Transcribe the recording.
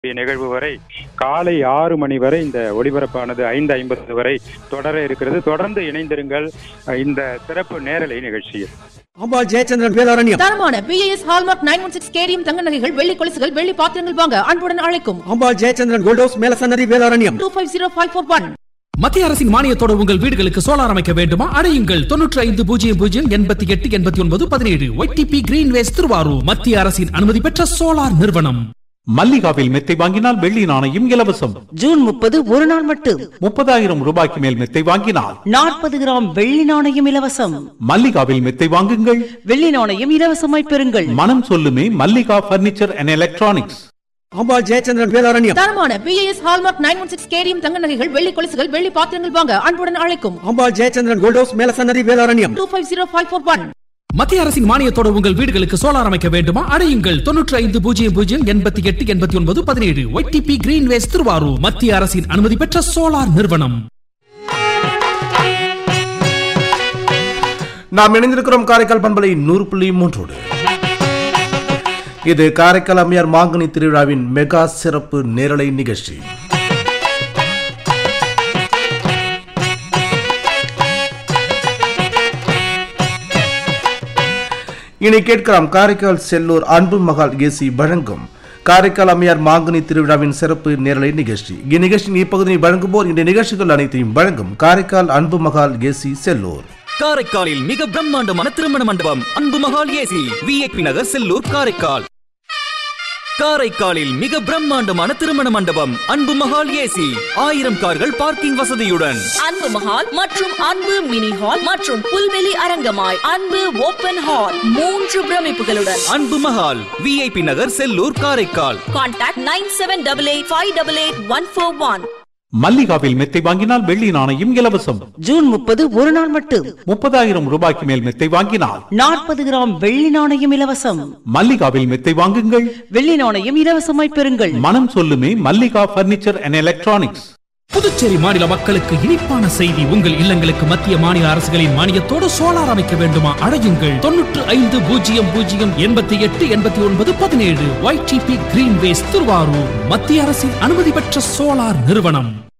நிகழ்வு வரை காலை ஆறு மணி வரை இந்த ஒளிபரப்பானது ஐந்து ஐம்பது வரை தொடர இருக்கிறது தொடர்ந்து இணைந்திருங்கள் அஹ், இந்த சிறப்பு நேரலை நிகழ்ச்சியில் அம்பாள் ஜெயச்சந்திரன் வேதாரண்யம் தரமான BAS hallmark nine one six KDM தங்க நகைகள் வெள்ளி கொலுசுகள் வெள்ளி பாத்திரங்கள் வாங்க அன்புடன் அழைக்கும் Ambal Jayachandran golds Melasannathi Vedaranyam two five zero five four one மத்திய அரசின் மானியத்தோடு உங்கள் வீடுகளுக்கு சோலார் அமைக்க வேண்டுமா அடையுங்கள் தொன்னூற்றி ஐந்து பூஜ்ஜியம் பூஜ்ஜியம் எண்பத்தி எட்டு எண்பத்தி ஒன்பது பதினேழு ஒய்டிபி கிரீன்வேஸ் திருவாரூர் மத்திய அரசின் அனுமதி பெற்ற சோலார் நிறுவனம் மல்லிகாவில் மெத்தை வாங்கினால் வெள்ளி நாணயம் இலவசம் ஜூன் முப்பது ஒரு நாள் மட்டும் முப்பதாயிரம் ரூபாய்க்கு மேல் மெத்தை வாங்கினால் நாற்பது கிராம் வெள்ளி நாணயம் இலவசம் மல்லிகாவில் மெத்தை வாங்குங்கள் வெள்ளி நாணயம் இலவசமாய் பெறுங்கள் மனம் சொல்லுமே Mallika furniture and electronics Ambal Jayachandran Vedaranyam தரமான BAS hallmark nine one six KDM தங்க நகைகள் வெள்ளி கொலுசுகள் வெள்ளி பாத்திரங்கள் வாங்க அன்புடன் அழைக்கும் Ambal Jayachandran golds Melasannathi Vedaranyam two five zero five four one மத்திய அரசின் மானியத்தோடு உங்கள் வீடுகளுக்கு சோலார் அமைக்க வேண்டுமா அடையுங்கள் தொன்னூற்றி ஐந்து பூஜ்ஜியம் பூஜ்ஜியம் எண்பத்தி எட்டு எண்பத்தி ஒன்பது பதினேழு ஒய்டிபி கிரீன்வேஸ் திருவாரூர் மத்திய அரசின் அனுமதி பெற்ற சோலார் நிறுவனம் நாம் இணைந்திருக்கிறோம் காரைக்கால் பண்பலை நூறு புள்ளி மூன்றோடு இது காரைக்கால் அம்மையார் மாங்கனி திருவிழாவின் மெகா சிறப்பு நேரலை நிகழ்ச்சி இனி கேட்கலாம் காரைக்கால் செல்லூர் அன்பு மகால் ஏசி வழங்கும் காரைக்கால் அம்மையார் மாங்கனி திருவிழாவின் சிறப்பு நேரலை நிகழ்ச்சி இந்நிகழ்ச்சியின் இப்பகுதியை வழங்குவோர் இந்த நிகழ்ச்சிகள் அனைத்தையும் வழங்கும் காரைக்கால் அன்பு மகால் ஏசி செல்லூர் காரைக்காலில் மிக பிரம்மாண்டமான திருமண மண்டபம் அன்பு மகால் ஏசி விஐபி நகர் செல்லூர் காரைக்கால் காரைக்காலில் மிக பிரம்மாண்டமான திருமண மண்டபம் அன்பு மகால் ஏசி ஆயிரம் கார்கள் பார்க்கிங் வசதியுடன் அன்பு மஹால் மற்றும் அன்பு மினி ஹால் மற்றும் புல்வெளி அரங்கமாய் அன்பு ஓபன் ஹால் மூன்று பிரமிப்புகளுடன் Anbu Mahal VIP Nagar Sellur Karaikal contact nine seven double eight five double eight one four one மல்லிகாவில் மெத்தை வாங்கினால் வெள்ளி நாணயம் இலவசம் ஜூன் முப்பது ஒரு நாள் மட்டும் முப்பதாயிரம் ரூபாய்க்கு மேல் மெத்தை வாங்கினால் நாற்பது கிராம் வெள்ளி நாணயம் இலவசம் மல்லிகாவில் மெத்தை வாங்குங்கள் வெள்ளி நாணயம் இலவசமாய் பெறுங்கள் மனம் சொல்லுமே Mallika furniture and electronics Puducherry மாநில மக்களுக்கு இனிப்பான செய்தி உங்கள் இல்லங்களுக்கு மத்திய மாநில அரசுகளின் மானியத்தோடு சோலார் அமைக்க வேண்டுமா அடையுங்கள் தொன்னூற்று ஐந்து பூஜ்ஜியம் பூஜ்ஜியம் எண்பத்தி எட்டு எண்பத்தி ஒன்பது பதினேழு ஒய்டிபி கிரீன்வேஸ் திருவாரூர் மத்திய அரசின் அனுமதி பெற்ற சோலார் நிறுவனம்